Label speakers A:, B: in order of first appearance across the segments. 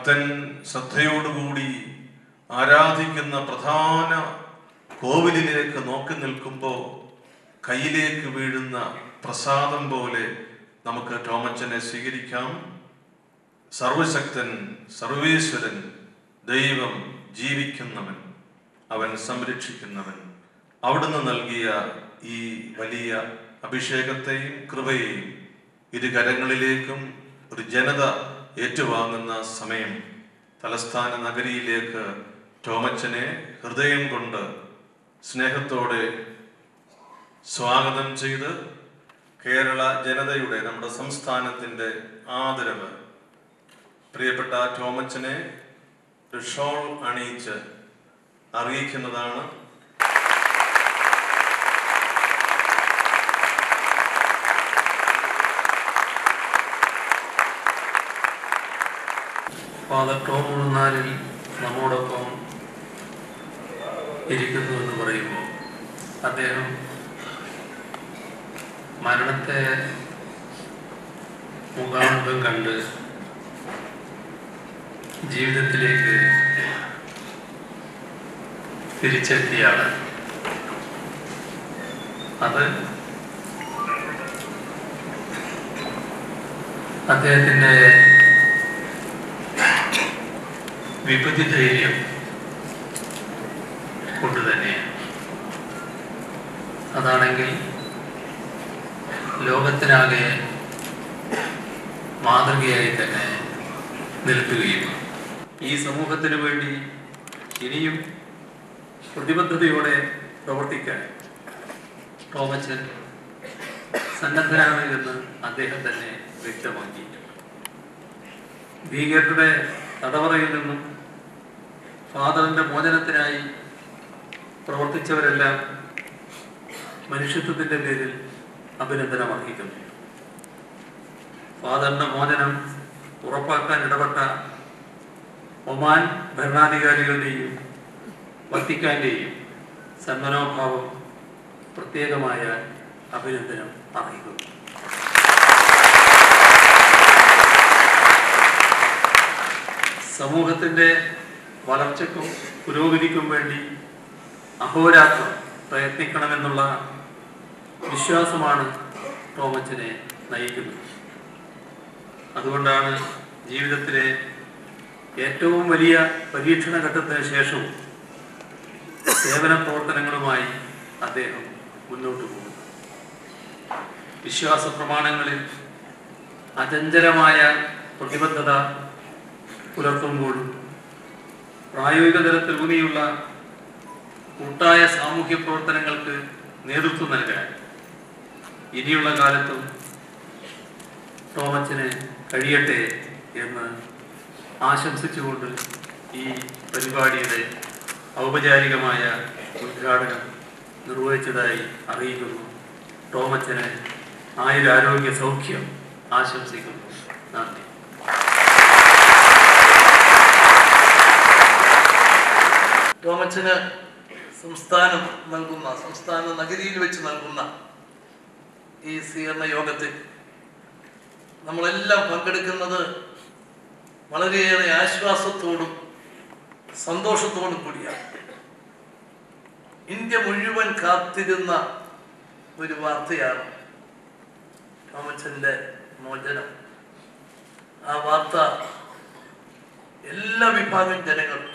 A: ഭക്തൻ ശ്രദ്ധയോടുകൂടി ആരാധിക്കുന്ന പ്രധാന കോവിലിലേക്ക് നോക്കി നിൽക്കുമ്പോൾ കയ്യിലേക്ക് വീഴുന്ന പ്രസാദം പോലെ നമുക്ക് ടോമച്ചനെ സ്വീകരിക്കാം സർവശക്തൻ സർവേശ്വരൻ ദൈവം ജീവിക്കുന്നവൻ അവൻ സംരക്ഷിക്കുന്നവൻ അവിടുന്ന് നൽകിയ ഈ വലിയ അഭിഷേകത്തെയും കൃപയെയും ഇരു കരങ്ങളിലേക്കും ഒരു ജനത ഏറ്റുവാങ്ങുന്ന സമയം തലസ്ഥാന നഗരിയിലേക്ക് ടോമച്ചനെ ഹൃദയം കൊണ്ട് സ്നേഹത്തോടെ സ്വാഗതം ചെയ്ത് കേരള ജനതയുടെ നമ്മുടെ സംസ്ഥാനത്തിൻ്റെ ആദരവ് പ്രിയപ്പെട്ട ടോമച്ചനെ ഒരു ഷോൾ അണിയിച്ച് അറിയിക്കുന്നതാണ്
B: ഫാദർ ടോം ഉഴുന്നാലിൽ നമ്മോടൊപ്പം ഇരിക്കുന്നു എന്ന് പറയുമ്പോൾ അദ്ദേഹം മരണത്തെ മുഖാമുഖം കണ്ട് ജീവിതത്തിലേക്ക് തിരിച്ചെത്തിയാണ് അത് അദ്ദേഹത്തിൻ്റെ വിപത്തി ധൈര്യം കൊണ്ട് തന്നെയാണ് അതാണെങ്കിൽ ലോകത്തിനാകെ മാതൃകയായി തന്നെ നിൽക്കുകയും ഈ സമൂഹത്തിന് വേണ്ടി ഇനിയും പ്രതിബദ്ധതയോടെ പ്രവർത്തിക്കാൻ ടോമച്ചൻ സന്നദ്ധനാണ് എന്ന് അദ്ദേഹം തന്നെ വ്യക്തമാക്കിയിട്ടുണ്ട് ഭീകരരുടെ തടവറയിൽ നിന്നും ഫാദറിന്റെ മോചനത്തിനായി പ്രവർത്തിച്ചവരെല്ലാം മനുഷ്യത്വത്തിന്റെ പേരിൽ അഭിനന്ദനം അർഹിക്കുന്നു ഫാദറിന്റെ മോചനം ഉറപ്പാക്കാൻ ഇടപെട്ട ഒമാൻ ഭരണാധികാരികളുടെയും വത്തിക്കാന്റെയും സന്മനോഭാവം പ്രത്യേകമായ അഭിനന്ദനം അർഹിക്കുന്നു സമൂഹത്തിന്റെ വളർച്ചയ്ക്കും പുരോഗതിക്കും വേണ്ടി അഹോരാത്രം പ്രയത്നിക്കണമെന്നുള്ള വിശ്വാസമാണ് ടോമച്ചനെ നയിക്കുന്നത് അതുകൊണ്ടാണ് ജീവിതത്തിലെ ഏറ്റവും വലിയ പരീക്ഷണ ഘട്ടത്തിന് ശേഷവും സേവന പ്രവർത്തനങ്ങളുമായി അദ്ദേഹം മുന്നോട്ട് പോകുന്നു വിശ്വാസ പ്രമാണങ്ങളിൽ അചഞ്ചലമായ പ്രതിബദ്ധത പുലർത്തുമ്പോഴും പ്രായോഗിക തലത്തിൽ ഊന്നിയുള്ള കൂട്ടായ സാമൂഹ്യ പ്രവർത്തനങ്ങൾക്ക് നേതൃത്വം നൽകാൻ ഇനിയുള്ള കാലത്തും ടോമച്ചന് കഴിയട്ടെ എന്ന് ആശംസിച്ചുകൊണ്ട് ഈ പരിപാടിയുടെ ഔപചാരികമായ ഉദ്ഘാടനം നിർവഹിച്ചതായി അറിയിക്കുന്നു ടോമച്ചന് ആയുരാരോഗ്യ സൗഖ്യം ആശംസിക്കുന്നു നന്ദി
C: ടോമച്ചന് സംസ്ഥാനം നൽകുന്ന സംസ്ഥാന നഗരിയിൽ വെച്ച് നൽകുന്ന ഈ സ്വീകരണ യോഗത്തിൽ നമ്മളെല്ലാം പങ്കെടുക്കുന്നത് വളരെയേറെ ആശ്വാസത്തോടും സന്തോഷത്തോടും കൂടിയാണ് ഇന്ത്യ മുഴുവൻ കാത്തിരുന്ന ഒരു വാർത്തയാണ് ടോമച്ചന്റെ മോചനം ആ വാർത്ത എല്ലാ വിഭാഗം ജനങ്ങളും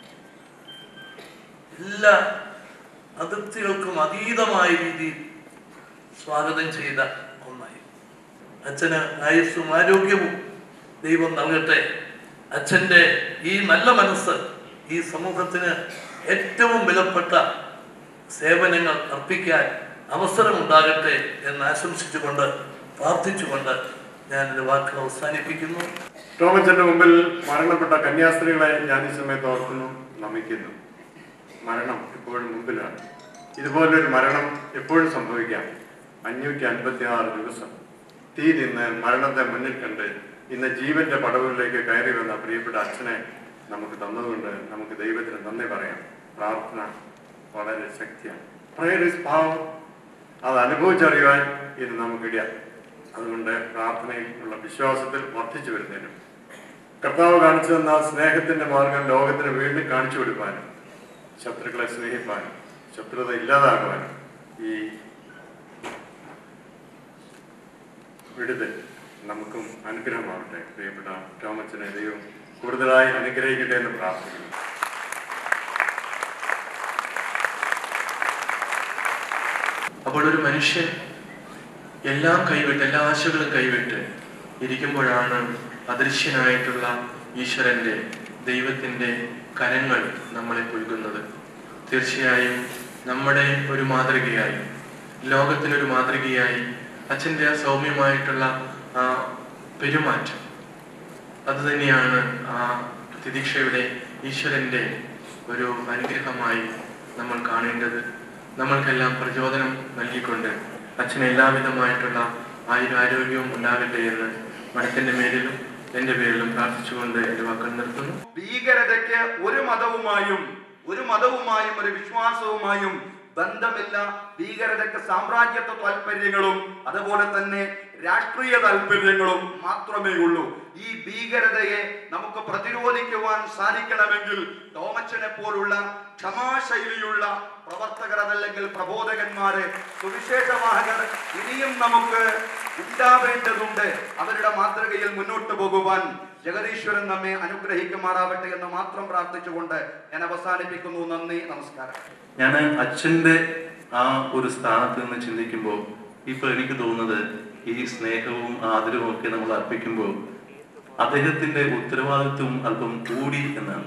C: എല്ലാ അതിർത്തികൾക്കും അതീതമായ രീതിയിൽ സ്വാഗതം ചെയ്ത ഒന്നായി അച്ഛന് ആയുസ്സും ആരോഗ്യവും ദൈവം നൽകട്ടെ അച്ഛൻ്റെ ഈ നല്ല മനസ്സ് ഈ സമൂഹത്തിന് ഏറ്റവും വിലപ്പെട്ട സേവനങ്ങൾ അർപ്പിക്കാൻ അവസരമുണ്ടാകട്ടെ എന്ന് ആശംസിച്ചുകൊണ്ട് പ്രാർത്ഥിച്ചുകൊണ്ട് ഞാൻ എൻ്റെ വാക്കുകൾ അവസാനിപ്പിക്കുന്നു
D: ടോമച്ചന്റെ മുമ്പിൽ മരണപ്പെട്ട കന്യാസ്ത്രീകളെ ഞാൻ ഈ സമയത്ത് ഓർക്കുന്നു നമിക്കുന്നു മരണം എപ്പോഴും മുമ്പിലാണ് ഇതുപോലൊരു മരണം എപ്പോഴും സംഭവിക്കാം അഞ്ഞൂറ്റി അൻപത്തി ആറ് ദിവസം തീ തിന്ന് മരണത്തെ മുന്നിൽ കണ്ട് ഇന്ന് ജീവന്റെ പടവുകളിലേക്ക് കയറി വന്ന പ്രിയപ്പെട്ട അച്ഛനെ നമുക്ക് തന്നതുകൊണ്ട് നമുക്ക് ദൈവത്തിന് നന്ദി പറയാം പ്രാർത്ഥന വളരെ ശക്തിയാണ് പ്രയർ ഇസ് പവർ അത് അനുഭവിച്ചറിയുവാൻ ഇന്ന് നമുക്കിടയാം അതുകൊണ്ട് പ്രാർത്ഥനയിൽ ഉള്ള വിശ്വാസത്തിൽ വർദ്ധിച്ചു വരുന്നതിനും കർത്താവ് കാണിച്ചു തന്ന സ്നേഹത്തിന്റെ മാർഗം ലോകത്തിന് വീണ്ടും കാണിച്ചു കൊടുക്കാനും ശത്രുക്കളെ സ്നേഹിപ്പാനും ശത്രുത ഇല്ലാതാക്കുവാനും ഈ വിടുതൽ നമുക്കും അനുഗ്രഹമാവട്ടെ പ്രിയപ്പെട്ട ടോമച്ചനെ ദൈവം കൂടുതലായി അനുഗ്രഹിക്കട്ടെ എന്ന് പ്രാർത്ഥിക്കുന്നു
E: അപ്പോൾ ഒരു മനുഷ്യൻ എല്ലാം കൈവിട്ട് എല്ലാ ആശകളും കൈവിട്ട് ഇരിക്കുമ്പോഴാണ് അദൃശ്യനായിട്ടുള്ള ഈശ്വരന്റെ ദൈവത്തിന്റെ കരങ്ങൾ നമ്മളെ പുൽകുന്നത് തീർച്ചയായും നമ്മുടെ ഒരു മാതൃകയായി ലോകത്തിനൊരു മാതൃകയായി അച്ഛൻ്റെ ആ സൗമ്യമായിട്ടുള്ള ആ പെരുമാറ്റം അത് തന്നെയാണ് ആ തിദീക്ഷയുടെ ഈശ്വരന്റെ ഒരു അനുഗ്രഹമായി നമ്മൾ കാണേണ്ടത് നമ്മൾക്കെല്ലാം പ്രചോദനം നൽകിക്കൊണ്ട് അച്ഛന് എല്ലാവിധമായിട്ടുള്ള ആയുരാരോഗ്യവും ഉണ്ടാകട്ടെ എന്ന് മഠത്തിന്റെ മേലിലും എന്റെ പേരിലും പ്രാർത്ഥിച്ചുകൊണ്ട് എന്റെ വാക്കുകൾ നിർത്തുന്നു
F: ഭീകരതയ്ക്ക് ഒരു മതവുമായും ഒരു മതവുമായും ഒരു വിശ്വാസവുമായും ബന്ധമില്ല ഭീകരതയ്ക്ക് സാമ്രാജ്യത്വ താല്പര്യങ്ങളും അതുപോലെ തന്നെ രാഷ്ട്രീയ താല്പര്യങ്ങളും മാത്രമേ ഉള്ളൂ ഈ ഭീകരതയെ നമുക്ക് പ്രതിരോധിക്കുവാൻ സാധിക്കണമെങ്കിൽ ടോമച്ചനെ പോലുള്ള ക്ഷമാശൈലിയുള്ള പ്രവർത്തകർ അതല്ലെങ്കിൽ പ്രബോധകന്മാരെ സുവിശേഷവാഹകർ ഇനിയും നമുക്ക് ഉണ്ടാവേണ്ടതുണ്ട് അവരുടെ മാതൃകയിൽ മുന്നോട്ട് പോകുവാൻ ജഗദീശ്വരൻ നമ്മെ അനുഗ്രഹിക്കുമാറാവട്ടെ എന്ന് മാത്രം പ്രാർത്ഥിച്ചുകൊണ്ട് ഞാൻ അവസാനിപ്പിക്കുന്നു നന്ദി നമസ്കാരം
G: ഞാൻ അച്ഛൻ്റെ ആ ഒരു സ്ഥാനത്ത് നിന്ന് ചിന്തിക്കുമ്പോൾ ഇപ്പോൾ എനിക്ക് തോന്നുന്നത് ഈ സ്നേഹവും ആദരവും ഒക്കെ നമ്മൾ അർപ്പിക്കുമ്പോൾ അദ്ദേഹത്തിന്റെ ഉത്തരവാദിത്വം അല്പം കൂടി എന്നാണ്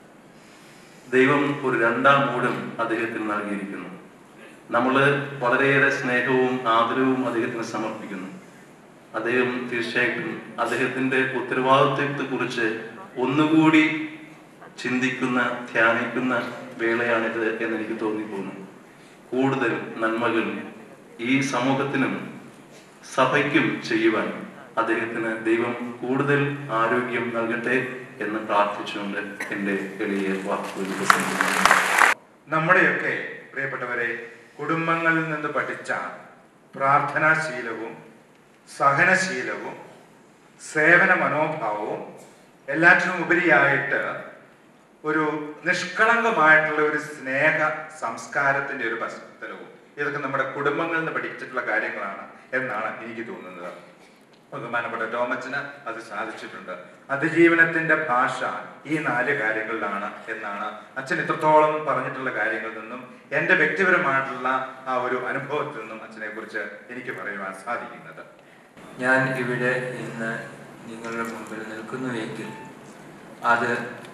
G: ദൈവം ഒരു രണ്ടാം മൂടം അദ്ദേഹത്തിന് നൽകിയിരിക്കുന്നു നമ്മൾ വളരെയേറെ സ്നേഹവും ആദരവും അദ്ദേഹത്തിന് സമർപ്പിക്കുന്നു അദ്ദേഹം തീർച്ചയായിട്ടും അദ്ദേഹത്തിന്റെ ഉത്തരവാദിത്വത്തെ കുറിച്ച് ഒന്നുകൂടി ചിന്തിക്കുന്ന ധ്യാനിക്കുന്ന വേളയാണിത് എന്ന് എനിക്ക് തോന്നിപ്പോകുന്നു കൂടുതൽ നന്മകൾ ഈ സമൂഹത്തിനും സഭയ്ക്കും ചെയ്യുവാൻ അദ്ദേഹത്തിന് ദൈവം കൂടുതൽ ആരോഗ്യം നൽകട്ടെ എന്ന് പ്രാർത്ഥിച്ചുകൊണ്ട് എൻ്റെ എളിയ വാക്കുകൾ ഉപസംഹരിക്കുന്നു.
H: നമ്മുടെയൊക്കെ പ്രിയപ്പെട്ടവരെ കുടുംബങ്ങളിൽ നിന്ന് പഠിച്ച പ്രാർത്ഥനാശീലവും സഹനശീലവും സേവന മനോഭാവവും എല്ലാറ്റിനും ഉപരിയായിട്ട് ഒരു നിഷ്കളങ്കമായിട്ടുള്ള ഒരു സ്നേഹ സംസ്കാരത്തിന്റെ ഒരു പശ്ചാത്തലവും ഇതൊക്കെ നമ്മുടെ കുടുംബങ്ങളിൽ നിന്ന് പഠിച്ചിട്ടുള്ള കാര്യങ്ങളാണ് എന്നാണ് എനിക്ക് തോന്നുന്നത് ബഹുമാനപ്പെട്ട ടോമച്ചന് അത് സാധിച്ചിട്ടുണ്ട് അതിജീവനത്തിന്റെ ഭാഷ ഈ നാല് കാര്യങ്ങളിലാണ് എന്നാണ് അച്ഛൻ ഇത്രത്തോളം പറഞ്ഞിട്ടുള്ള കാര്യങ്ങളിൽ നിന്നും എൻ്റെ വ്യക്തിപരമായിട്ടുള്ള ആ ഒരു അനുഭവത്തിൽ നിന്നും അച്ഛനെ കുറിച്ച് എനിക്ക് പറയുവാൻ സാധിക്കുന്നത്
I: ഞാൻ ഇവിടെ ഇന്ന് നിങ്ങളുടെ മുമ്പിൽ നിൽക്കുന്നുവെങ്കിൽ അത്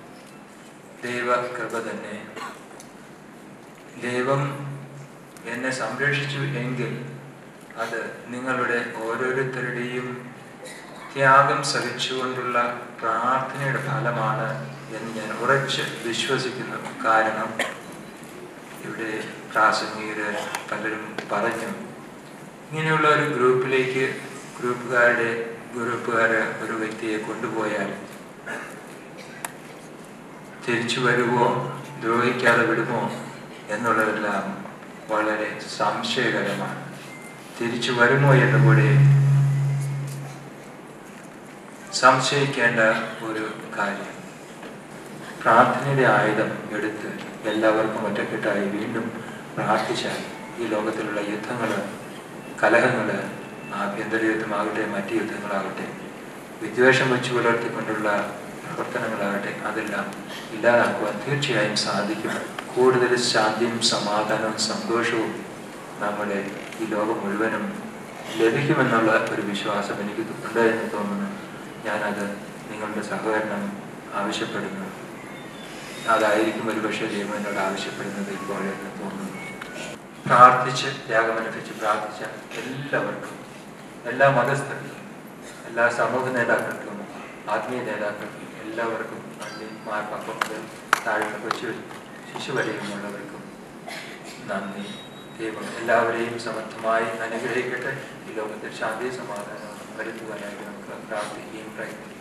I: ദൈവകൃപ തന്നെ ദൈവം എന്നെ സംരക്ഷിച്ചു എങ്കിൽ അത് നിങ്ങളുടെ ഓരോരുത്തരുടെയും ത്യാഗം സഹിച്ചുകൊണ്ടുള്ള പ്രാർത്ഥനയുടെ ഫലമാണ് എന്ന് ഞാൻ ഉറച്ച് വിശ്വസിക്കുന്നു കാരണം ഇവിടെ പ്രാസംഗികര് പലരും പറഞ്ഞു ഇങ്ങനെയുള്ള ഒരു ഗ്രൂപ്പിലേക്ക് ഗ്രൂപ്പുകാരുടെ ഗ്രൂപ്പുകാർ ഒരു വ്യക്തിയെ കൊണ്ടുപോയാൽ തിരിച്ചു വരുമോ ദ്രോഹിക്കാതെ വിടുമോ എന്നുള്ളതെല്ലാം വളരെ സംശയകരമാണ് തിരിച്ചു വരുമോ എന്ന് കൂടി സംശയിക്കേണ്ട ഒരു കാര്യം പ്രാർത്ഥനയുടെ ആയുധം എടുത്ത് എല്ലാവർക്കും ഒറ്റക്കെട്ടായി വീണ്ടും പ്രാർത്ഥിച്ചാൽ ഈ ലോകത്തിലുള്ള യുദ്ധങ്ങൾ കലഹങ്ങൾ ആഭ്യന്തര യുദ്ധമാകട്ടെ മറ്റ് യുദ്ധങ്ങളാകട്ടെ വിദ്വേഷം വെച്ച് പുലർത്തിക്കൊണ്ടുള്ള പ്രവർത്തനങ്ങളാകട്ടെ അതെല്ലാം ഇല്ലാതാക്കുവാൻ തീർച്ചയായും സാധിക്കും കൂടുതൽ ശാന്തിയും സമാധാനവും സന്തോഷവും നമ്മുടെ ഈ ലോകം മുഴുവനും ലഭിക്കുമെന്നുള്ള ഒരു വിശ്വാസം എനിക്ക് ഉണ്ട് എന്ന് തോന്നുന്നു ഞാനത് നിങ്ങളുടെ സഹകരണം ആവശ്യപ്പെടുന്നു അതായിരിക്കും ഒരുപക്ഷെ ദൈവം എന്നോട് ആവശ്യപ്പെടുന്നത് ഇപ്പോൾ എന്ന് തോന്നുന്നു പ്രാർത്ഥിച്ച് ത്യാഗമനുസരിച്ച് പ്രാർത്ഥിച്ച എല്ലാവർക്കും എല്ലാ മതസ്ഥർക്കും എല്ലാ സമൂഹ നേതാക്കൾക്കും ആത്മീയ നേതാക്കൾക്കും എല്ലാവർക്കും മാർപ്പാപ്പം മുതൽ താഴ്ന്ന കൊച്ചു ശിശു വരെയുമുള്ളവർക്കും നന്ദി ദൈവം എല്ലാവരെയും സമർത്ഥമായി അനുഗ്രഹിക്കട്ടെ ഈ ലോകത്തിൽ ശാന്തി സമാധാനം വരുത്തുവാനായിട്ട് നമുക്ക് പ്രാർത്ഥിക്കുകയും പ്രയത്നിക്കുകയും